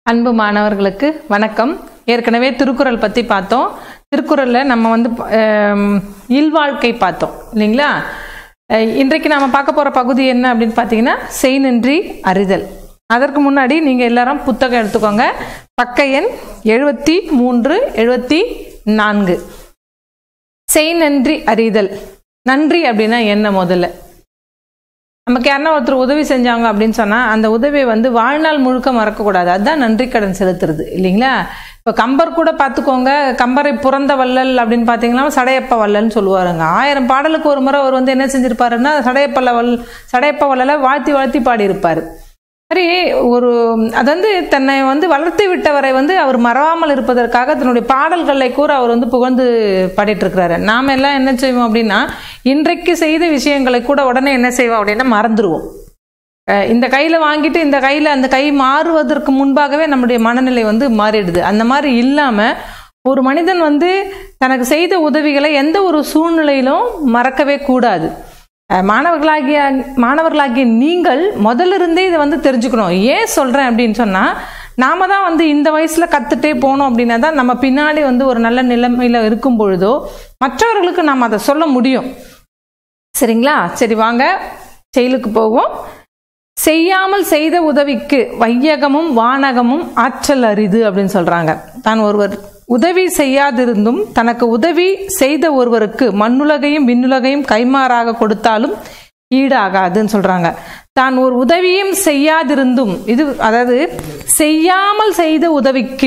அன்பு மாணவர்களுக்கு வணக்கம் ஏற்கனவே திருக்குறள் பற்றி பார்த்தோம் திருக்குறளில் நம்ம வந்து ஆம், இல்வாழ்க்கை பார்த்தோம் இல்லைங்களா அஹ், இன்றைக்கு நாம் பார்க்க போகிற பகுதி என்ன அப்படின்னு பார்த்தீங்கன்னா செய்நின்றி அறிதல் அதற்கு முன்னாடி நீங்கள் எல்லாரும் புத்தகம் எடுத்துக்கோங்க பக்க எண் எழுபத்தி மூன்று எழுபத்தி நான்கு செய் நன்றி அறிதல் நன்றி அப்படின்னா என்ன முதல்ல நமக்கு யாருன்னா ஒருத்தர் உதவி செஞ்சாங்க அப்படின்னு சொன்னால் அந்த உதவியை வந்து வாழ்நாள் முழுக்க மறக்கக்கூடாது அதுதான் நன்றி கடன் செலுத்துறது இல்லைங்களா இப்போ கம்பர் கூட பார்த்துக்கோங்க கம்பரை புறந்த வள்ளல் அப்படின்னு பார்த்தீங்கன்னா சடையப்ப வள்ளல்னு சொல்லுவாருங்க ஆயிரம் பாடலுக்கு ஒரு முறை அவர் வந்து என்ன செஞ்சிருப்பாருன்னா சடையப்ப வல் சடையப்ப வள்ளலை வாழ்த்தி வாழ்த்தி பாடியிருப்பார் சரி ஒரு அது வந்து தன்னை வந்து வளர்த்து விட்டவரை வந்து அவர் மறவாமல் இருப்பதற்காக தன்னுடைய பாடல்களை கூட அவர் வந்து புகழ்ந்து பாடிட்டு இருக்கிறாரு நாம எல்லாம் என்ன செய்வோம் அப்படின்னா இன்றைக்கு செய்த விஷயங்களை கூட உடனே என்ன செய்வோம் அப்படின்னா மறந்துடுவோம் அஹ் இந்த கையில வாங்கிட்டு இந்த கையில அந்த கை மாறுவதற்கு முன்பாகவே நம்முடைய மனநிலை வந்து மாறிடுது அந்த மாதிரி இல்லாம ஒரு மனிதன் வந்து தனக்கு செய்த உதவிகளை எந்த ஒரு சூழ்நிலையிலும் மறக்கவே கூடாது அஹ் மாணவர்களாகிய மாணவர்களாகிய நீங்கள் முதல்ல இருந்தே இதை வந்து தெரிஞ்சுக்கணும் ஏன் சொல்றேன் அப்படின்னு சொன்னா நாம தான் வந்து இந்த வயசுல கத்துட்டே போனோம் அப்படின்னா தான் நம்ம பின்னாடி வந்து ஒரு நல்ல நிலைமையில இருக்கும் பொழுதோ மற்றவர்களுக்கு நாம் அதை சொல்ல முடியும் சரிங்களா சரி வாங்க செயலுக்கு போவோம் செய்யாமல் செய்த உதவிக்கு வையகமும் வானகமும் ஆற்றல் அரிது அப்படின்னு சொல்றாங்க தான் ஒருவர் உதவி செய்யாதிருந்தும் தனக்கு உதவி செய்த ஒருவருக்கு மண்ணுலகையும் விண்ணுலகையும் கைமாறாக கொடுத்தாலும் ஈடாகாதுன்னு சொல்றாங்க தான் ஒரு உதவியும் செய்யாதிருந்தும் இது அதாவது செய்யாமல் செய்த உதவிக்கு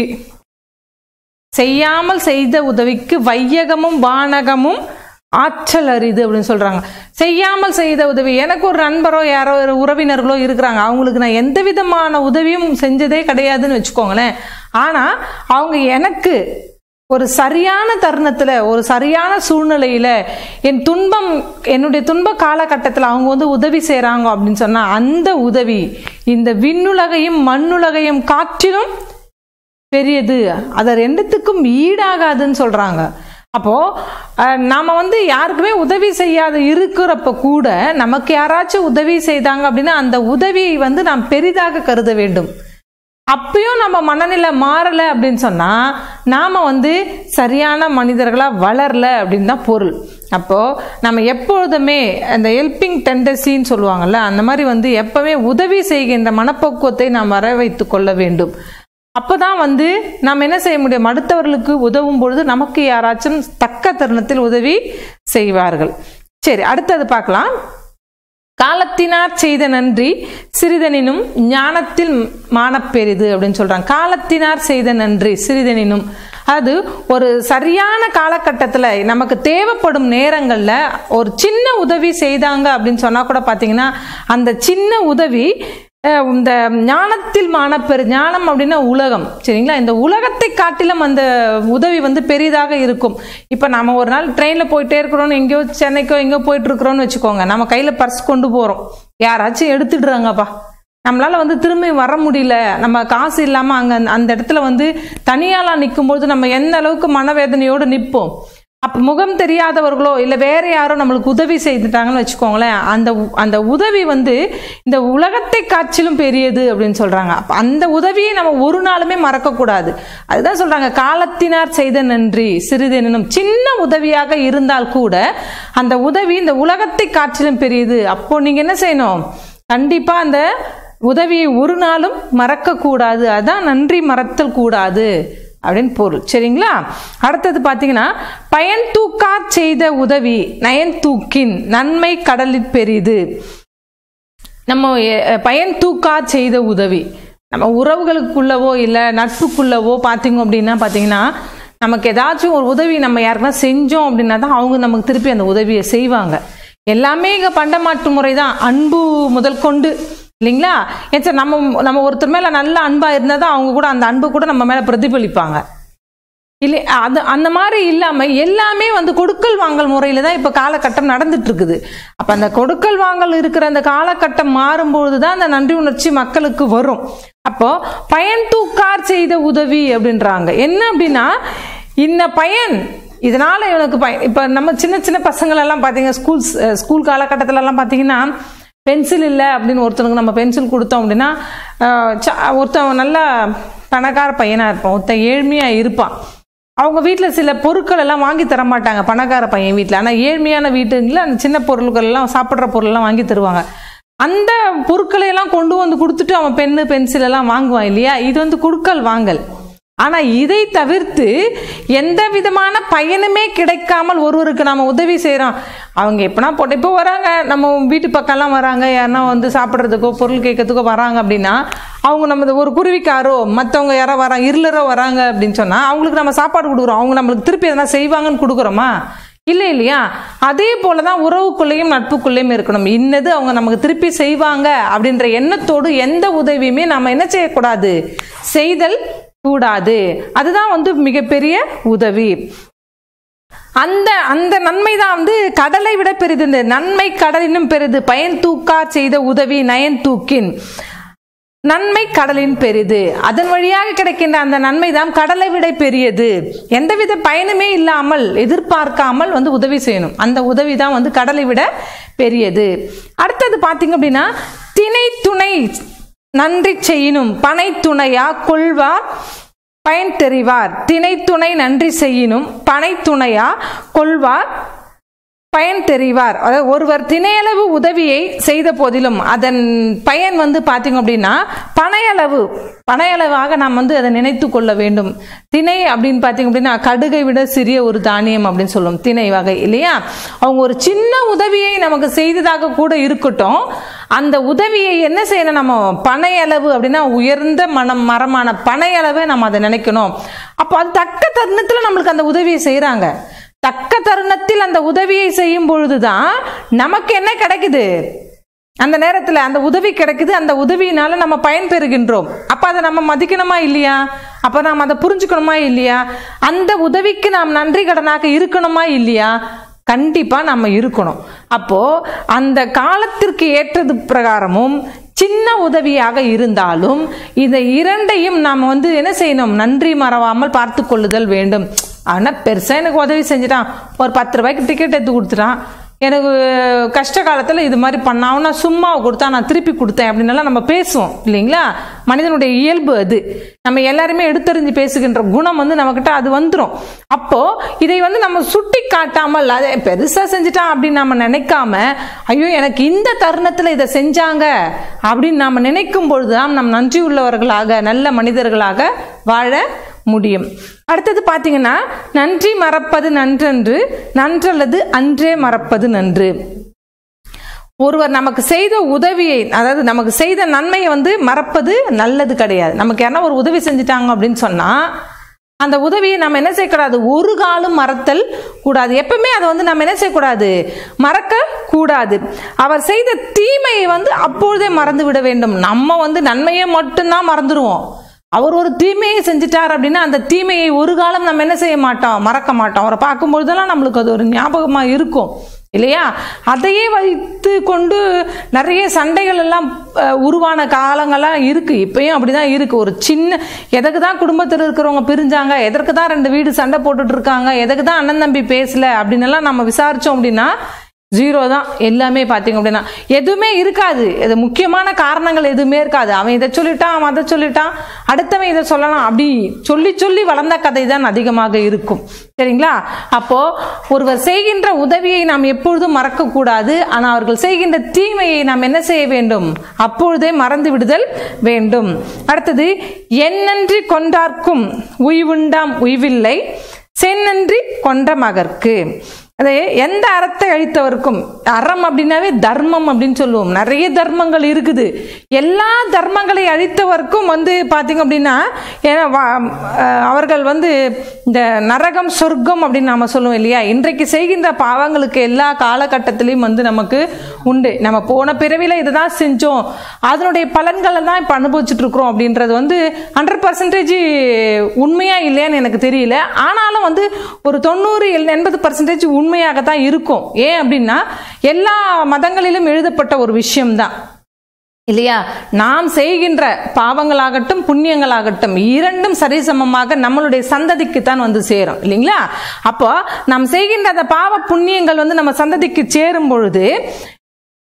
செய்யாமல் செய்த உதவிக்கு வையகமும் வானகமும் ஆற்றல் அரிது அப்படின்னு சொல்றாங்க செய்யாமல் செய்த உதவி எனக்கு ஒரு நண்பரோ யாரோ ஒரு உறவினர்களோ இருக்கிறாங்க அவங்களுக்கு நான் எந்த விதமான உதவியும் செஞ்சதே கிடையாதுன்னு வச்சுக்கோங்களேன் ஆனா அவங்க எனக்கு ஒரு சரியான தருணத்துல ஒரு சரியான சூழ்நிலையில என் துன்பம் என்னுடைய துன்ப காலகட்டத்தில் அவங்க வந்து உதவி செய்றாங்க அப்படின்னு சொன்னா அந்த உதவி இந்த விண்ணுலகையும் மண்ணுலகையும் காற்றிலும் பெரியது அதை ரெண்டுத்துக்கும் ஈடாகாதுன்னு சொல்றாங்க அப்போ அஹ், நாம வந்து யாருக்குமே உதவி செய்யாத இருக்கிறப்ப கூட நமக்கு யாராச்சும் உதவி செய்தாங்க அப்படின்னா அந்த உதவியை வந்து நாம் பெரிதாக கருத வேண்டும் அப்பயும் நம்ம மனநிலை மாறல அப்படின்னு சொன்னா நாம வந்து சரியான மனிதர்களா வளரல அப்படின்னு தான் பொருள் அப்போ நம்ம எப்பொழுதுமே அந்த ஹெல்பிங் டெண்டன்சின்னு சொல்லுவாங்கல்ல அந்த மாதிரி வந்து எப்பவுமே உதவி செய்கின்ற மனப்பக்குவத்தை நாம் வர வைத்து கொள்ள வேண்டும் அப்பதான் வந்து நாம் என்ன செய்ய முடியும் அடுத்தவர்களுக்கு உதவும் பொழுது நமக்கு யாராச்சும் தக்க தருணத்தில் உதவி செய்வார்கள் சரி அடுத்தது பார்க்கலாம் காலத்தினார் செய்த நன்றி சிறிதனினும் ஞானத்தில் மானப்பெரிது அப்படின்னு சொல்றாங்க காலத்தினார் செய்த நன்றி சிறிதனினும் அது ஒரு சரியான காலகட்டத்தில் நமக்கு தேவைப்படும் நேரங்களில் ஒரு சின்ன உதவி செய்தாங்க அப்படின்னு சொன்னா கூட பார்த்தீங்கன்னா அந்த சின்ன உதவி அஹ், இந்த ஞானத்தில் மானப்பெரு ஞானம் அப்படின்னா உலகம் சரிங்களா இந்த உலகத்தை காட்டிலும் அந்த உதவி வந்து பெரிதாக இருக்கும் இப்போ நம்ம ஒரு நாள் ட்ரெயினில் போயிட்டே இருக்கிறோம் எங்கேயோ சென்னைக்கோ எங்கேயோ போயிட்டு இருக்கிறோம்னு வச்சுக்கோங்க நம்ம கையில் பர்ஸ் கொண்டு போகிறோம் யாராச்சும் எடுத்துடுறாங்கப்பா நம்மளால வந்து திரும்பி வர முடியல நம்ம காசு இல்லாமல் அங்கே அந்த இடத்துல வந்து தனியாலாம் நிற்கும்போது நம்ம எந்த அளவுக்கு மனவேதனையோடு நிற்போம் அப்போ முகம் தெரியாதவர்களோ இல்லை வேற யாரோ நம்மளுக்கு உதவி செய்துட்டாங்கன்னு வச்சுக்கோங்களேன் அந்த உ- அந்த உதவி வந்து இந்த உலகத்தை காற்றிலும் பெரியது அப்படின்னு சொல்றாங்க அப்ப அந்த உதவியை நம்ம ஒரு நாளுமே மறக்கக்கூடாது அதுதான் சொல்றாங்க காலத்தினார் செய்த நன்றி சிறிதெனும் சின்ன உதவியாக இருந்தால் கூட அந்த உதவி இந்த உலகத்தை காற்றிலும் பெரியது அப்போ நீங்க என்ன செய்யணும் கண்டிப்பா அந்த உதவியை ஒரு நாளும் மறக்கக்கூடாது அதான் நன்றி மறத்தல் கூடாது அப்படின்னு பொருள் சரிங்களா அடுத்தது பார்த்தீங்கன்னா பயன் தூக்கார் செய்த உதவி நயன் தூக்கின் நன்மை கடலில் பெரிது நம்ம எ- பயன் தூக்கார் செய்த உதவி நம்ம உறவுகளுக்குள்ளவோ இல்லை நட்புக்குள்ளவோ பார்த்தீங்க அப்படின்னா பார்த்தீங்கன்னா நமக்கு ஏதாச்சும் ஒரு உதவி நம்ம யாருக்குன்னா செஞ்சோம் அப்படின்னா தான் அவங்க நமக்கு திருப்பி அந்த உதவியை செய்வாங்க எல்லாமே இங்கே பண்டமாற்று முறை தான் அன்பு முதல் கொண்டு இல்லைங்களா ஏன் சார் நம்ம நம்ம ஒருத்தர் மேலே நல்ல அன்பாக இருந்தால் தான் அவங்க கூட அந்த அன்பு கூட நம்ம மேலே பிரதிபலிப்பாங்க இல்லை அது அந்த மாதிரி இல்லாம எல்லாமே வந்து கொடுக்கல் வாங்கல் முறையில தான் இப்ப காலகட்டம் நடந்துட்டு இருக்குது அப்ப அந்த கொடுக்கல் வாங்கல் இருக்கிற அந்த காலகட்டம் மாறும்பொழுது தான் அந்த நன்றி உணர்ச்சி மக்களுக்கு வரும் அப்போ பயன் தூக்கார் செய்த உதவி அப்படின்றாங்க என்ன அப்படின்னா இந்த பயன் இதனால இவனுக்கு பயன் இப்ப நம்ம சின்ன சின்ன பசங்கள் எல்லாம் பாத்தீங்க ஸ்கூல் ஸ்கூல் காலகட்டத்துல எல்லாம் பாத்தீங்கன்னா பென்சில் இல்லை அப்படின்னு ஒருத்தனுக்கு நம்ம பென்சில் கொடுத்தோம் அப்படின்னா ஆஹ், ச- ஒருத்தன் நல்ல பணக்கார பையனாக இருப்பான் ஒருத்தன் ஏழ்மையாக இருப்பான் அவங்க வீட்டில் சில பொருட்கள் எல்லாம் வாங்கி தர மாட்டாங்க பணக்கார பையன் வீட்டில் ஆனால் ஏழ்மையான வீட்டுங்களில் அந்த சின்ன பொருட்கள் எல்லாம் சாப்பிட்ற பொருளெல்லாம் வாங்கி தருவாங்க அந்த பொருட்களை எல்லாம் கொண்டு வந்து கொடுத்துட்டு அவன் பென்னு பென்சில் எல்லாம் வாங்குவான் இல்லையா இது வந்து குடுக்கல் வாங்கல் ஆனா இதை தவிர்த்து எந்த விதமான பயனுமே கிடைக்காமல் ஒருவருக்கு நாம உதவி செய்றோம் அவங்க எப்பனா போட்டு இப்போ வராங்க நம்ம வீட்டு பக்கம்லாம் வராங்க யாருன்னா வந்து சாப்பிட்றதுக்கோ பொருள் கேட்கறதுக்கோ வராங்க அப்படின்னா அவங்க நம்ம ஒரு குருவிக்காரோ மற்றவங்க யாரோ வராங்க இருளரோ வராங்க அப்படின்னு சொன்னா அவங்களுக்கு நம்ம சாப்பாடு கொடுக்குறோம் அவங்க நம்மளுக்கு திருப்பி எதனா செய்வாங்கன்னு கொடுக்குறோமா இல்லை இல்லையா அதே போல தான் உறவுக்குள்ளேயும் நட்புக்குள்ளேயும் இருக்கணும் இன்னது அவங்க நமக்கு திருப்பி செய்வாங்க அப்படின்ற எண்ணத்தோடு எந்த உதவியுமே நம்ம என்ன செய்யக்கூடாது செய்தல் கூடாது அதுதான் வந்து மிகப்பெரிய உதவி அந்த அந்த நன்மை தான் வந்து கடலை விட பெரிது இந்த நன்மை கடலினும் பெரிது பயன் தூக்கார் செய்த உதவி நயன் தூக்கின் நன்மை கடலின் பெரிது அதன் வழியாக கிடைக்கின்ற அந்த நன்மை தான் கடலை விட பெரியது எந்தவித பயனுமே இல்லாமல் எதிர்பார்க்காமல் வந்து உதவி செய்யணும் அந்த உதவி தான் வந்து கடலை விட பெரியது அடுத்தது பார்த்தீங்க அப்படின்னா திணை துணை நன்றி செய்யினும் பனை துணையா கொள்வார் பயன் தெரிவார் திணை துணை நன்றி செய்யினும் பனை துணையா கொள்வார் பயன் தெரிவார் அதாவது ஒருவர் திணையளவு உதவியை செய்த போதிலும் அதன் பயன் வந்து பார்த்தீங்க அப்படின்னா பனையளவு பனையளவாக நாம் வந்து அதை நினைத்து கொள்ள வேண்டும் திணை அப்படின்னு பார்த்தீங்க அப்படின்னா கடுகை விட சிறிய ஒரு தானியம் அப்படின்னு சொல்லுவோம் திணை வகை இல்லையா அவங்க ஒரு சின்ன உதவியை நமக்கு செய்ததாக கூட இருக்கட்டும் அந்த உதவியை என்ன செய்யணும் நம்ம பனையளவு அப்படின்னா உயர்ந்த மனம் மரமான பனையளவை நம்ம அதை நினைக்கணும் அப்போ அது தக்க தருணத்தில் நம்மளுக்கு அந்த உதவியை செய்கிறாங்க தக்க தருணத்தில் அந்த உதவியை செய்யும் பொழுதுதான் நமக்கு என்ன கிடைக்குது அந்த நேரத்தில் அந்த உதவி கிடைக்குது அந்த உதவியினால நம்ம பயன் பெறுகின்றோம் அப்போ அதை நம்ம மதிக்கணுமா இல்லையா அப்போ நாம் அதை புரிஞ்சுக்கணுமா இல்லையா அந்த உதவிக்கு நாம் நன்றி கடனாக இருக்கணுமா இல்லையா கண்டிப்பா நம்ம இருக்கணும் அப்போ அந்த காலத்திற்கு ஏற்றது பிரகாரமும் சின்ன உதவியாக இருந்தாலும் இந்த இரண்டையும் நாம் வந்து என்ன செய்யணும் நன்றி மறவாமல் பார்த்து கொள்ளுதல் வேண்டும் ஆனால் பெருசாக எனக்கு உதவி செஞ்சுட்டான் ஒரு பத்து ரூபாய்க்கு டிக்கெட் எடுத்து கொடுத்துட்டான் எனக்கு கஷ்ட காலத்தில் இது மாதிரி பண்ணான் நான் சும்மா கொடுத்தா நான் திருப்பி கொடுத்தேன் அப்படின்னலாம் நம்ம பேசுவோம் இல்லைங்களா மனிதனுடைய இயல்பு அது நம்ம எல்லாருமே எடுத்தறிஞ்சு பேசுகின்ற குணம் வந்து நம்மக்கிட்ட அது வந்துடும் அப்போ இதை வந்து நம்ம சுட்டி காட்டாமல் அதை பெருசாக செஞ்சுட்டான் அப்படின்னு நம்ம நினைக்காம ஐயோ எனக்கு இந்த தருணத்தில் இதை செஞ்சாங்க அப்படின்னு நாம் நினைக்கும் பொழுதுதான் நம் நன்றி உள்ளவர்களாக நல்ல மனிதர்களாக வாழ முடியும் அடுத்தது பார்த்தீங்கன்னா நன்றி மறப்பது நன்றன்று நன்றல்லது அன்றே மறப்பது நன்று ஒருவர் நமக்கு செய்த உதவியை அதாவது நமக்கு செய்த நன்மையை வந்து மறப்பது நல்லது கிடையாது நமக்கு யாரா ஒரு உதவி செஞ்சுட்டாங்க அப்படின்னு சொன்னா அந்த உதவியை நம்ம என்ன செய்யக்கூடாது ஒரு காலம் மறத்தல் கூடாது எப்பவுமே அதை வந்து நம்ம என்ன செய்யக்கூடாது மறக்க கூடாது அவர் செய்த தீமையை வந்து அப்பொழுதே மறந்து விட வேண்டும் நம்ம வந்து நன்மையை மட்டும்தான் மறந்துடுவோம் அவர் ஒரு தீமையை செஞ்சிட்டார் அப்படின்னா அந்த தீமையை ஒரு காலம் நம்ம என்ன செய்ய மாட்டோம் மறக்க மாட்டோம் அவரை பார்க்கும்பொழுதெல்லாம் நம்மளுக்கு அது ஒரு ஞாபகமாக இருக்கும் இல்லையா அதையே வைத்து கொண்டு நிறைய சண்டைகள் எல்லாம் அஹ், உருவான காலங்கள்லாம் இருக்கு இப்பயும் அப்படிதான் இருக்கு ஒரு சின்ன எதுக்கு தான் குடும்பத்தில் இருக்கிறவங்க பிரிஞ்சாங்க எதற்கு தான் ரெண்டு வீடு சண்டை போட்டுட்டு இருக்காங்க எதுக்கு தான் அண்ணன் தம்பி பேசல அப்படின்னு எல்லாம் நம்ம விசாரிச்சோம் அப்படின்னா ஜீரோ தான் எல்லாமே பார்த்தீங்க அப்படின்னா எதுவுமே இருக்காது இது முக்கியமான காரணங்கள் எதுவுமே இருக்காது அவன் இதை சொல்லிட்டான் அவன் அதை சொல்லிட்டான் அடுத்தவன் இதை சொல்லலாம் அப்படி சொல்லி சொல்லி வளர்ந்த கதை தான் அதிகமாக இருக்கும் சரிங்களா அப்போ ஒருவர் செய்கின்ற உதவியை நாம் எப்பொழுதும் மறக்கக்கூடாது ஆனால் அவர்கள் செய்கின்ற தீமையை நாம் என்ன செய்ய வேண்டும் அப்பொழுதே மறந்து விடுதல் வேண்டும் அடுத்தது என்னன்றி கொண்டார்க்கும் உய்வுண்டாம் உய்வில்லை செந்நன்றி கொன்ற மகர்க்கு அது எந்த அறத்தை அழித்தவருக்கும் அறம் அப்படின்னாவே தர்மம் அப்படின்னு சொல்லுவோம் நிறைய தர்மங்கள் இருக்குது எல்லா தர்மங்களை அழித்தவருக்கும் வந்து பார்த்தீங்க அப்படின்னா ஏன்னா வா- அஹ் அவர்கள் வந்து இந்த நரகம் சொர்க்கம் அப்படின்னு நாம சொல்லுவோம் இல்லையா இன்றைக்கு செய்கின்ற பாவங்களுக்கு எல்லா காலகட்டத்திலையும் வந்து நமக்கு உண்டு நம்ம போன பிறவில இதை தான் செஞ்சோம் அதனுடைய பலன்களை தான் இப்போ அனுபவிச்சுட்டு இருக்கிறோம் அப்படின்றது வந்து ஹண்ட்ரட் பர்சன்டேஜ் உண்மையா இல்லையான்னு எனக்கு தெரியல ஆனாலும் வந்து ஒரு தொண்ணூறு எண்பது பர்சன்டேஜ் உண்மையாக தான் இருக்கும் ஏன் அப்படின்னா எல்லா மதங்களிலும் எழுதப்பட்ட ஒரு விஷயம்தான் இல்லையா நாம் செய்கின்ற பாவங்களாகட்டும் புண்ணியங்களாகட்டும் இரண்டும் சரிசமமாக நம்மளுடைய சந்ததிக்கு தான் வந்து சேரும் இல்லைங்களா அப்போ நாம் செய்கின்ற அந்த பாவ புண்ணியங்கள் வந்து நம்ம சந்ததிக்கு சேரும் பொழுது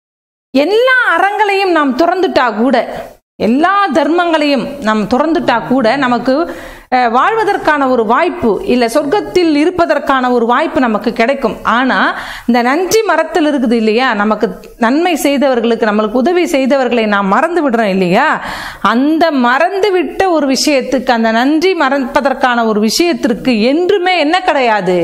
எல்லா அறங்களையும் நாம் துறந்துட்டா கூட எல்லா தர்மங்களையும் நாம் துறந்துட்டா கூட நமக்கு அஹ், வாழ்வதற்கான ஒரு வாய்ப்பு இல்லை சொர்க்கத்தில் இருப்பதற்கான ஒரு வாய்ப்பு நமக்கு கிடைக்கும் ஆனால் இந்த நன்றி மரத்தில் இருக்குது இல்லையா நமக்கு நன்மை செய்தவர்களுக்கு நம்மளுக்கு உதவி செய்தவர்களை நாம் மறந்து விடுறோம் இல்லையா அந்த மறந்து விட்ட ஒரு விஷயத்துக்கு அந்த நன்றி மறப்பதற்கான ஒரு விஷயத்திற்கு என்றுமே என்ன கிடையாது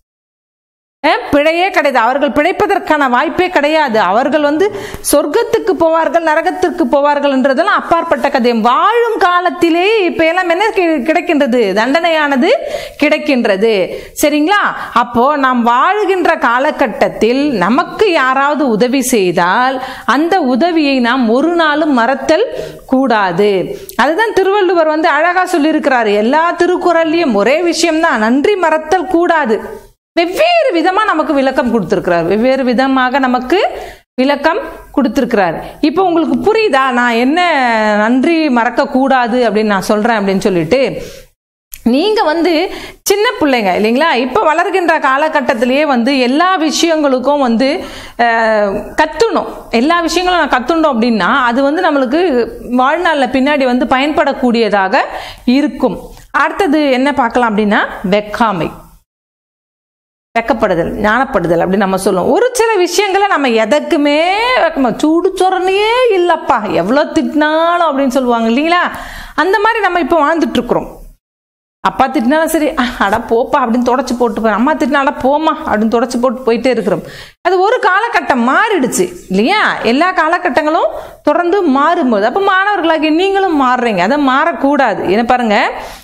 அஹ், பிழையே கிடையாது அவர்கள் பிழைப்பதற்கான வாய்ப்பே கிடையாது அவர்கள் வந்து சொர்க்கத்துக்கு போவார்கள் நரகத்திற்கு போவார்கள் என்றதெல்லாம் அப்பாற்பட்ட கதை வாழும் காலத்திலே இப்ப எல்லாம் என்ன கி- கிடைக்கின்றது தண்டனையானது கிடைக்கின்றது சரிங்களா அப்போ நாம் வாழுகின்ற காலகட்டத்தில் நமக்கு யாராவது உதவி செய்தால் அந்த உதவியை நாம் ஒரு நாளும் மறத்தல் கூடாது அதுதான் திருவள்ளுவர் வந்து அழகா சொல்லியிருக்கிறாரு எல்லா திருக்குறள்லையும் ஒரே விஷயம்தான் நன்றி மறத்தல் கூடாது வெவ்வேறு விதமா நமக்கு விளக்கம் கொடுத்திருக்கிறார் வெவ்வேறு விதமாக நமக்கு விளக்கம் கொடுத்திருக்கிறார் இப்போ உங்களுக்கு புரியுதா நான் என்ன நன்றி மறக்க கூடாது அப்படின்னு நான் சொல்றேன் அப்படின்னு சொல்லிட்டு நீங்க வந்து சின்ன பிள்ளைங்க இல்லைங்களா இப்போ வளர்கின்ற காலகட்டத்திலேயே வந்து எல்லா விஷயங்களுக்கும் வந்து அஹ், கத்துணும் எல்லா விஷயங்களும் நான் கத்துண்டோம் அப்படின்னா அது வந்து நம்மளுக்கு வாழ்நாளில் பின்னாடி வந்து பயன்படக்கூடியதாக இருக்கும் அடுத்தது என்ன பார்க்கலாம் அப்படின்னா வெக்காமை வெக்கப்படுதல் ஞானப்படுதல் அப்படின்னு நம்ம சொல்லுவோம் ஒரு சில விஷயங்களை நம்ம எதற்குமே வெக்கமா சூடு சொரணையே இல்லப்பா எவ்வளோ திட்டினாலும் அப்படின்னு சொல்லுவாங்க இல்லைங்களா அந்த மாதிரி நம்ம இப்போ வாழ்ந்துட்டு இருக்கிறோம் அப்பா திட்டினாலும் சரி "அஹ், அட போப்பா அப்படின்னு தொடச்சி போட்டு போய் அம்மா திட்டினால போமா அப்படின்னு தொடச்சி போட்டு போயிட்டே இருக்கிறோம் அது ஒரு காலகட்டம் மாறிடுச்சு இல்லையா எல்லா காலகட்டங்களும் தொடர்ந்து மாறும்போது அப்போ மாணவர்களாகி நீங்களும் மாறுறீங்க அதை மாறக்கூடாது என்ன பாருங்க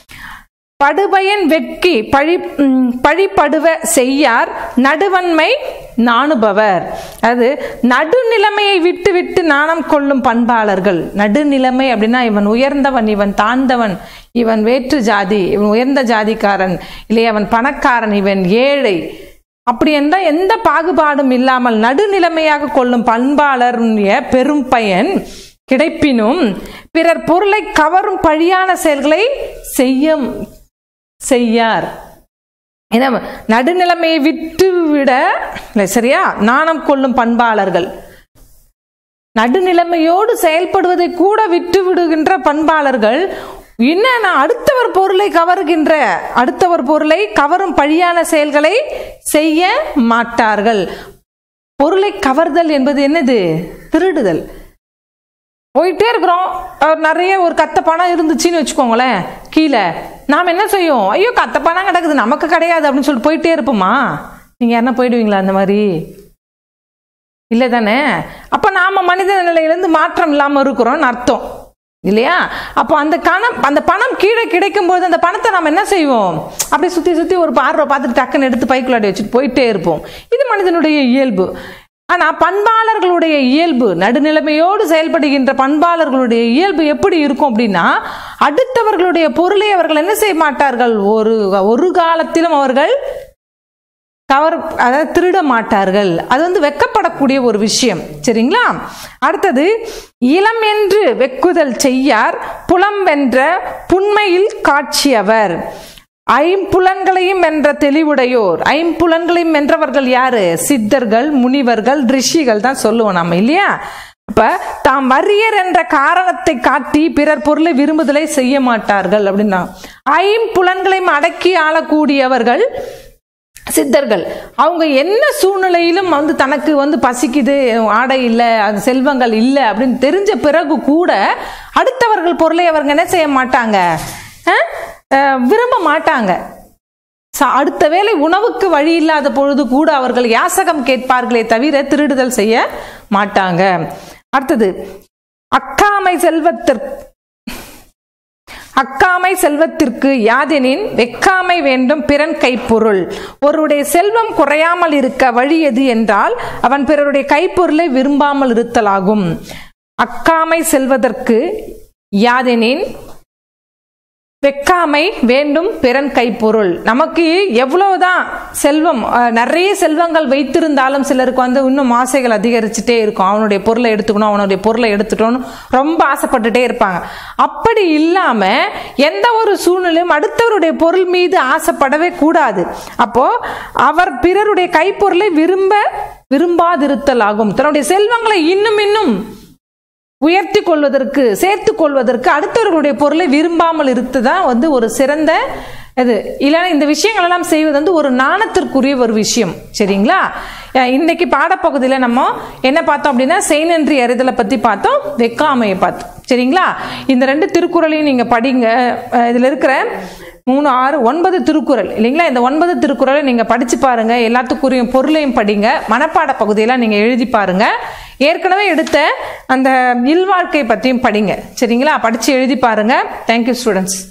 படுபயன் வெட்கி பழி ம், பழிபடுவ செய்யார் நடுவன்மை நாணுபவர் அது நடுநிலைமையை விட்டு விட்டு நாணம் கொள்ளும் பண்பாளர்கள் நடுநிலைமை அப்படின்னா இவன் உயர்ந்தவன் இவன் தாழ்ந்தவன் இவன் வேற்று ஜாதி இவன் உயர்ந்த ஜாதிக்காரன் இல்லை அவன் பணக்காரன் இவன் ஏழை அப்படி என்றால் எந்த பாகுபாடும் இல்லாமல் நடுநிலைமையாக கொள்ளும் பண்பாளருடைய பெரும் பயன் கிடைப்பினும் பிறர் பொருளை கவரும் பழியான செயல்களை செய்ய செய்யார் ஏன்னா நடுநிலைமையை விட்டு விட இல்லை சரியா நாணம் கொள்ளும் பண்பாளர்கள் நடுநிலைமையோடு செயல்படுவதை கூட விட்டு விடுகின்ற பண்பாளர்கள் என்னன்னா அடுத்தவர் பொருளை கவருகின்ற அடுத்தவர் பொருளை கவரும் பழியான செயல்களை செய்ய மாட்டார்கள் பொருளை கவர்தல் என்பது என்னது திருடுதல் போயிட்டே இருக்கிறோம் அஹ் நிறைய ஒரு கத்த பணம் இருந்துச்சுன்னு வச்சுக்கோங்களேன் கீழே நாம் என்ன செய்யும் ஐயோ கத்த பணம் கிடக்குது நமக்கு கிடையாது அப்படின்னு சொல்லிட்டு போயிட்டே இருப்போமா நீங்கள் யாருன்னா போயிடுவீங்களா அந்த மாதிரி இல்லை தானே அப்போ நாம் மனித நிலையிலேருந்து மாற்றம் இல்லாமல் இருக்கிறோம்னு அர்த்தம் இல்லையா அப்போ அந்த கணம் அந்த பணம் கீழே கிடைக்கும்போது அந்த பணத்தை நம்ம என்ன செய்வோம் அப்படியே சுற்றி சுற்றி ஒரு பார்வை பார்த்துட்டு டக்குன்னு எடுத்து பைக்குள்ளாடி வச்சுட்டு போயிட்டே இருப்போம் இது மனிதனுடைய இயல்பு ஆனால் பண்பாளர்களுடைய இயல்பு நடுநிலைமையோடு செயல்படுகின்ற பண்பாளர்களுடைய இயல்பு எப்படி இருக்கும் அப்படின்னா அடுத்தவர்களுடைய பொருளை அவர்கள் என்ன செய்ய மாட்டார்கள் ஒரு ஒரு காலத்திலும் அவர்கள் கவர் அதாவது திருட மாட்டார்கள் அது வந்து வெக்கப்படக்கூடிய ஒரு விஷயம் சரிங்களா அடுத்தது இளம் என்று வெக்குதல் செய்யார் புலம் வென்ற புண்மையில் காட்சியவர் ஐம்புலன்களையும் வென்ற தெளிவுடையோர் ஐம்புலன்களையும் வென்றவர்கள் யாரு சித்தர்கள் முனிவர்கள் ரிஷிகள் தான் சொல்லுவோம் நம்ம இல்லையா அப்ப தாம் வறியர் என்ற காரணத்தை காட்டி பிறர் பொருளை விரும்புதலை செய்ய மாட்டார்கள் அப்படின்னா ஐம்புலன்களையும் அடக்கி ஆளக்கூடியவர்கள் சித்தர்கள் அவங்க என்ன சூழ்நிலையிலும் வந்து தனக்கு வந்து பசிக்குது ஆடை இல்லை அது செல்வங்கள் இல்லை அப்படின்னு தெரிஞ்ச பிறகு கூட அடுத்தவர்கள் பொருளை அவங்க என்ன செய்ய மாட்டாங்க அஹ், அஹ், விரும்ப மாட்டாங்க ச- அடுத்த வேளை உணவுக்கு வழி இல்லாத பொழுது கூட அவர்கள் யாசகம் கேட்பார்களே தவிர திருடுதல் செய்ய மாட்டாங்க அடுத்தது அக்காமை செல்வத்திற்கு அக்காமை செல்வத்திற்கு யாதெனின் வெக்காமை வேண்டும் பிறன் கைப்பொருள் ஒருவருடைய செல்வம் குறையாமல் இருக்க வழி எது என்றால் அவன் பிறருடைய கைப்பொருளை விரும்பாமல் இருத்தலாகும் அக்காமை செல்வதற்கு யாதெனின் வெக்காமை வேண்டும் பிறன் கைப்பொருள் நமக்கு எவ்வளவுதான் செல்வம் அஹ், நிறைய செல்வங்கள் வைத்திருந்தாலும் சிலருக்கு வந்து இன்னும் ஆசைகள் அதிகரிச்சுட்டே இருக்கும் அவனுடைய பொருளை எடுத்துக்கணும் அவனுடைய பொருளை எடுத்துட்டோம்னு ரொம்ப ஆசைப்பட்டுட்டே இருப்பாங்க அப்படி இல்லாம எந்த ஒரு சூழ்நிலையும் அடுத்தவருடைய பொருள் மீது ஆசைப்படவே கூடாது அப்போ அவர் பிறருடைய கைப்பொருளை விரும்ப விரும்பாதிருத்தல் ஆகும் தன்னுடைய செல்வங்களை இன்னும் இன்னும் உயர்த்தி கொள்வதற்கு சேர்த்து கொள்வதற்கு அடுத்தவர்களுடைய பொருளை விரும்பாமல் இருத்துதான் வந்து ஒரு சிறந்த இது இல்லைன்னா இந்த விஷயங்கள் எல்லாம் செய்வது வந்து ஒரு நாணத்திற்குரிய ஒரு விஷயம் சரிங்களா அஹ் இன்னைக்கு பாடப்பகுதியில் நம்ம என்ன பார்த்தோம் அப்படின்னா செய்நன்றி அறிதலை பற்றி பார்த்தோம் வெக்காமையை பார்த்தோம் சரிங்களா இந்த ரெண்டு திருக்குறளையும் நீங்கள் படிங்க அஹ் இதுல இருக்கிற மூணு ஆறு ஒன்பது திருக்குறள் இல்லைங்களா இந்த ஒன்பது திருக்குறளை நீங்கள் படித்து பாருங்க எல்லாத்துக்குரிய பொருளையும் படிங்க மனப்பாட பகுதியெல்லாம் நீங்கள் எழுதி பாருங்க ஏற்கனவே எடுத்த அந்த இல்வாழ்க்கை பற்றியும் படிங்க சரிங்களா படித்து எழுதி பாருங்க தேங்க்யூ ஸ்டூடெண்ட்ஸ்